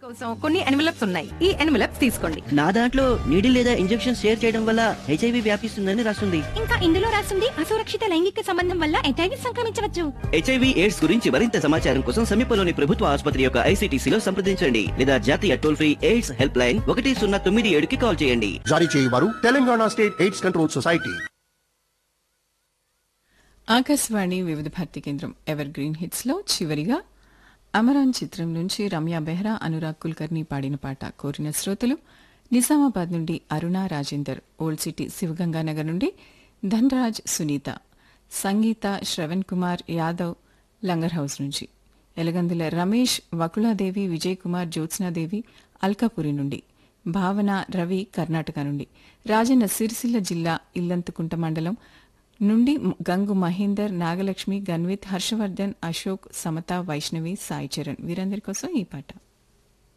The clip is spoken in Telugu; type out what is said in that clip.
కోసం కొన్ని ఎన్వలప్స్ ఉన్నాయి ఈ ఎన్వలప్స్ తీసుకోండి నా దాంట్లో నీడిల్ లేదా ఇంజెక్షన్ షేర్ చేయడం వల్ల హెచ్ఐవి వ్యాపిస్తుందని రాస్తుంది ఇంకా ఇందులో రాసింది అసురక్షిత లైంగిక సంబంధం వల్ల ఎటైవి సంక్రమించవచ్చు హెచ్ఐవి ఎయిడ్స్ గురించి మరింత సమాచారం కోసం సమీపంలోని ప్రభుత్వ ఆసుపత్రి యొక్క ఐసీటీసీలో సంప్రదించండి లేదా జాతీయ toll free AIDS helpline ఒకటి సున్నా తొమ్మిది ఏడుకి కాల్ చేయండి జారీ చేయవారు Telangana state AIDS control society Akashvani Vividh Bharati కేంద్రం ఎవర్ గ్రీన్ హిట్స్ లో చివరిగా అమరాన్ చిత్రం నుంచి రమ్య బెహ్రా అనురాగ్ కుల్కర్ని పాడిన పాట కోరిన శ్రోతలు నిజామాబాద్ నుండి అరుణ రాజేందర్ ఓల్డ్ సిటీ శివగంగానగర్ నుండి ధన్రాజ్ సునీత సంగీత శ్రవణ్ కుమార్ యాదవ్ లంగర్ హౌస్ నుంచి ఎలగందుల రమేష్ వకుళాదేవి విజయ్ కుమార్ జ్యోత్స్నాదేవి అల్కాపురి నుండి భావన రవి కర్ణాటక నుండి రాజన్న సిరిసిల్ల జిల్లా ఇల్లంతుకుంట మండలం నుండి గంగు మహేందర్ నాగలక్ష్మి గన్విత్ హర్షవర్ధన్ అశోక్ సమత వైష్ణవి సాయి చరణ్ వీరందరి కోసం ఈ పాట